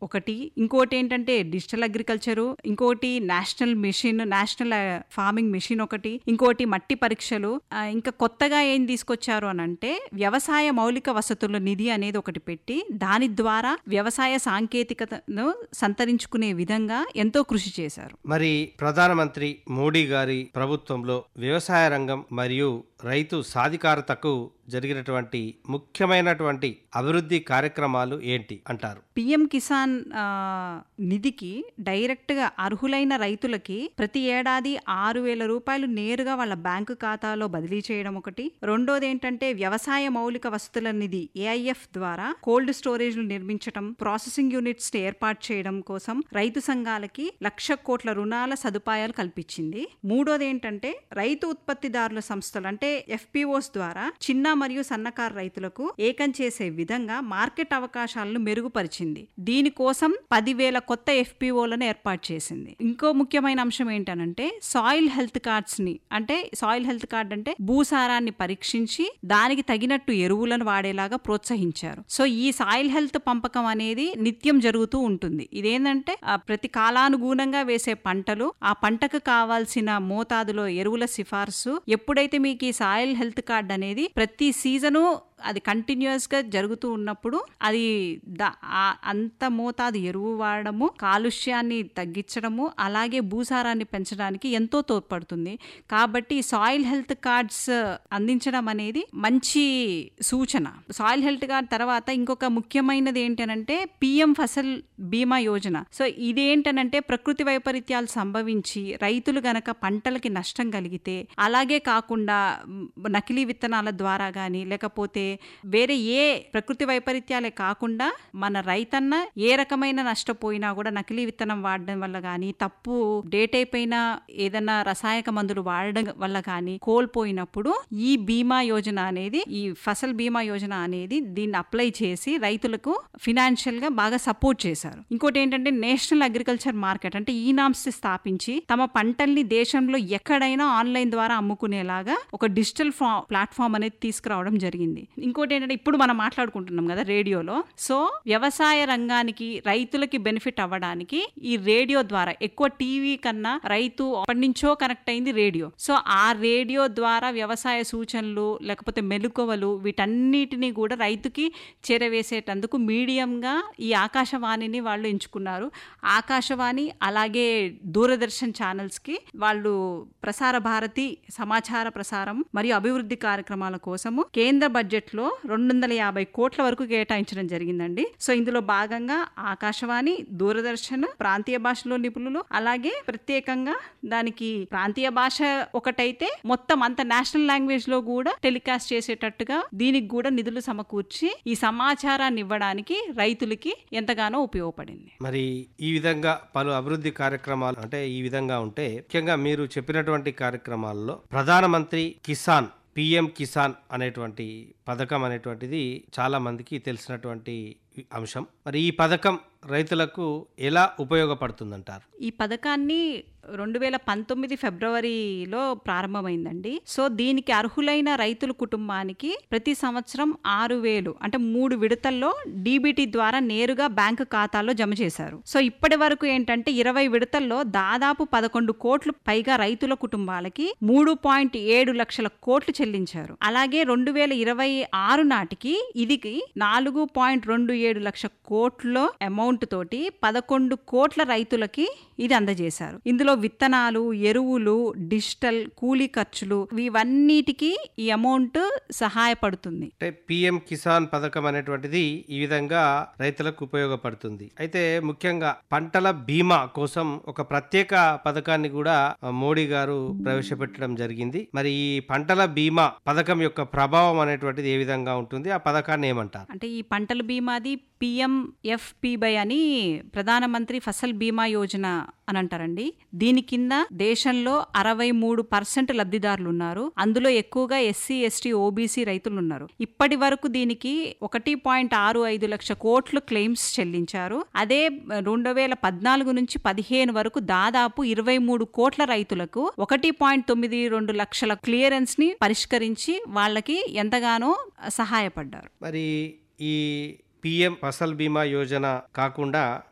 ఒకటి ఇంకోటి ఏంటంటే డిజిటల్ అగ్రికల్చరు ఇంకోటి national mission national farming mission ఒకటి ఇంకోటి మట్టి పరీక్షలు ఆ, ఇంకా కొత్తగా ఏం తీసుకొచ్చారు అని అంటే వ్యవసాయ మౌలిక వసతుల నిధి అనేది ఒకటి పెట్టి దాని ద్వారా వ్యవసాయ సాంకేతికతను సంతరించుకునే విధంగా ఎంతో కృషి చేశారు మరి ప్రధానమంత్రి మోడీ గారి ప్రభుత్వంలో వ్యవసాయ రంగం మరియు రైతు సాధికారతకు జరిగినటువంటి ముఖ్యమైనటువంటి అభివృద్ధి కార్యక్రమాలు ఏంటి అంటారు పిఎం కిసాన్ ఆ, నిధికి డైరెక్ట్గా అర్హులైన రైతులకి ప్రతి ఏడాది ఆరు వేల రూపాయలు నేరుగా వాళ్ళ బ్యాంకు ఖాతాలో బదిలీ చేయడం ఒకటి రెండోది ఏంటంటే వ్యవసాయ మౌలిక వసతుల నిధి ఏఐఎఫ్ ద్వారా కోల్డ్ స్టోరేజ్లు నిర్మించడం ప్రాసెసింగ్ యూనిట్స్ ఏర్పాటు చేయడం కోసం రైతు సంఘాలకి లక్ష కోట్ల రుణాల సదుపాయాలు కల్పించింది మూడోది ఏంటంటే రైతు ఉత్పత్తిదారుల సంస్థలు అంటే ఎఫ్పిఓస్ ద్వారా చిన్న మరియు సన్నకారు రైతులకు ఏకం చేసే విధంగా మార్కెట్ అవకాశాలను మెరుగుపరిచింది దీనికోసం పదివేల కొత్త ఎఫ్పిఓలను ఏర్పాటు చేసింది ఇంకో ముఖ్యమైన అంశం ఏంటనంటే సాయిల్ హెల్త్ కార్డ్స్ ని అంటే సాయిల్ హెల్త్ కార్డ్ అంటే భూసారాన్ని పరీక్షించి దానికి తగినట్టు ఎరువులను వాడేలాగా ప్రోత్సహించారు సో ఈ సాయిల్ హెల్త్ పంపకం అనేది నిత్యం జరుగుతూ ఉంటుంది ఇదేంటంటే ఆ, ప్రతి కాలానుగుణంగా వేసే పంటలు ఆ పంటకు కావాల్సిన మోతాదులో ఎరువుల సిఫార్సు ఎప్పుడైతే మీకు ఈ సాయిల్ హెల్త్ కార్డ్ అనేది ప్రతి సీజను అది కంటిన్యూస్ గా జరుగుతూ ఉన్నప్పుడు అది ద- ఆ- అంత మోతాదు ఎరువు వాడడము కాలుష్యాన్ని తగ్గించడము అలాగే భూసారాన్ని పెంచడానికి ఎంతో తోడ్పడుతుంది కాబట్టి సాయిల్ హెల్త్ కార్డ్స్ అందించడం అనేది మంచి సూచన సాయిల్ హెల్త్ కార్డ్ తర్వాత ఇంకొక ముఖ్యమైనది ఏంటనంటే పిఎం ఫసల్ బీమా యోజన సో ఇదేంటనంటే ప్రకృతి వైపరీత్యాలు సంభవించి రైతులు గనక పంటలకి నష్టం కలిగితే అలాగే కాకుండా మ్, నకిలీ విత్తనాల ద్వారా కానీ లేకపోతే వేరే ఏ ప్రకృతి వైపరీత్యాలే కాకుండా మన రైతన్న ఏ రకమైన నష్టపోయినా కూడా నకిలీ విత్తనం వాడడం వల్ల కానీ తప్పు డేట్ అయిపోయిన ఏదైనా రసాయక మందులు వాడడం వల్ల కానీ కోల్పోయినప్పుడు ఈ బీమా యోజన అనేది ఈ ఫసల్ బీమా యోజన అనేది దీన్ని అప్లై చేసి రైతులకు ఫినాన్షియల్ గా బాగా సపోర్ట్ చేశారు ఇంకోటి ఏంటంటే నేషనల్ అగ్రికల్చర్ మార్కెట్ అంటే ఈ నామ్స్ స్థాపించి తమ పంటల్ని దేశంలో ఎక్కడైనా ఆన్లైన్ ద్వారా అమ్ముకునేలాగా ఒక డిజిటల్ ప్లాట్ఫామ్ అనేది తీసుకురావడం జరిగింది ఇంకోటి ఏంటంటే ఇప్పుడు మనం మాట్లాడుకుంటున్నాం కదా రేడియోలో సో వ్యవసాయ రంగానికి రైతులకి బెనిఫిట్ అవ్వడానికి ఈ రేడియో ద్వారా ఎక్కువ టీవీ కన్నా రైతు అప్పటి నుంచో కనెక్ట్ అయింది రేడియో సో ఆ రేడియో ద్వారా వ్యవసాయ సూచనలు లేకపోతే మెలకువలు వీటన్నిటిని కూడా రైతుకి చేరవేసేటందుకు మీడియంగా ఈ ఆకాశవాణిని వాళ్ళు ఎంచుకున్నారు ఆకాశవాణి అలాగే దూరదర్శన్ ఛానల్స్కి వాళ్ళు ప్రసార భారతి సమాచార ప్రసారం మరియు అభివృద్ధి కార్యక్రమాల కోసము కేంద్ర బడ్జెట్లో రెండు వందల యాభై కోట్ల వరకు కేటాయించడం జరిగిందండి సో ఇందులో భాగంగా ఆకాశవాణి దూరదర్శన్ ప్రాంతీయ భాషలో నిపుణులు అలాగే ప్రత్యేకంగా దానికి ప్రాంతీయ భాష ఒకటైతే మొత్తం అంత నేషనల్ లాంగ్వేజ్ లో కూడా టెలికాస్ట్ చేసేటట్టుగా దీనికి కూడా నిధులు సమకూర్చి ఈ సమాచారాన్ని ఇవ్వడానికి రైతులకి ఎంతగానో ఉపయోగపడింది మరి ఈ విధంగా పలు అభివృద్ధి కార్యక్రమాలు అంటే ఈ విధంగా ఉంటే ముఖ్యంగా మీరు చెప్పినటువంటి కార్యక్రమాల్లో ప్రధానమంత్రి కిసాన్ పిఎం కిసాన్ అనేటువంటి పథకం అనేటువంటిది చాలా మందికి తెలిసినటువంటి అంశం మరి ఈ పథకం రైతులకు ఎలా ఉపయోగపడుతుందంటారు ఈ పథకాన్ని రెండు వేల పంతొమ్మిది ఫిబ్రవరిలో ప్రారంభమైందండి సో దీనికి అర్హులైన రైతుల కుటుంబానికి ప్రతి సంవత్సరం ఆరు వేలు అంటే మూడు విడతల్లో డీబీటీ ద్వారా నేరుగా బ్యాంకు ఖాతాలో జమ చేశారు సో ఇప్పటి వరకు ఏంటంటే ఇరవై విడతల్లో దాదాపు పదకొండు కోట్లు పైగా రైతుల కుటుంబాలకి మూడు పాయింట్ ఏడు లక్షల కోట్లు చెల్లించారు అలాగే రెండు వేల ఇరవై ఆరు నాటికి ఇది నాలుగు పాయింట్ రెండు ఏడు లక్ష కోట్ల అమౌంట్ తోటి పదకొండు కోట్ల రైతులకి ఇది అందజేశారు ఇందులో విత్తనాలు ఎరువులు డిజిటల్ కూలీ ఖర్చులు ఇవన్నిటికీ ఈ అమౌంట్ సహాయపడుతుంది అంటే పిఎం కిసాన్ పథకం అనేటువంటిది ఈ విధంగా రైతులకు ఉపయోగపడుతుంది అయితే ముఖ్యంగా పంటల బీమా కోసం ఒక ప్రత్యేక పథకాన్ని కూడా ఆ, మోడీ గారు ప్రవేశపెట్టడం జరిగింది మరి ఈ పంటల బీమా పథకం యొక్క ప్రభావం అనేటువంటిది ఏ విధంగా ఉంటుంది ఆ పథకాన్ని ఏమంటారు అంటే ఈ పంటల బీమాది పిఎంఎఫ్పిబై అని ప్రధానమంత్రి ఫసల్ బీమా యోజన అని అంటారండి దీని కింద దేశంలో అరవై మూడు పర్సెంట్ లబ్ధిదారులు ఉన్నారు అందులో ఎక్కువగా ఎస్సీ ఎస్టీ ఓబీసీ రైతులు ఉన్నారు ఇప్పటి వరకు దీనికి ఒకటి పాయింట్ ఆరు ఐదు లక్ష కోట్లు క్లెయిమ్స్ చెల్లించారు అదే రెండు వేల పద్నాలుగు నుంచి పదిహేను వరకు దాదాపు ఇరవై మూడు కోట్ల రైతులకు ఒకటి పాయింట్ తొమ్మిది రెండు లక్షల క్లియరెన్స్ ని పరిష్కరించి వాళ్ళకి ఎంతగానో సహాయపడ్డారు మరి ఈ పిఎం ఫసల్ బీమా యోజన కాకుండా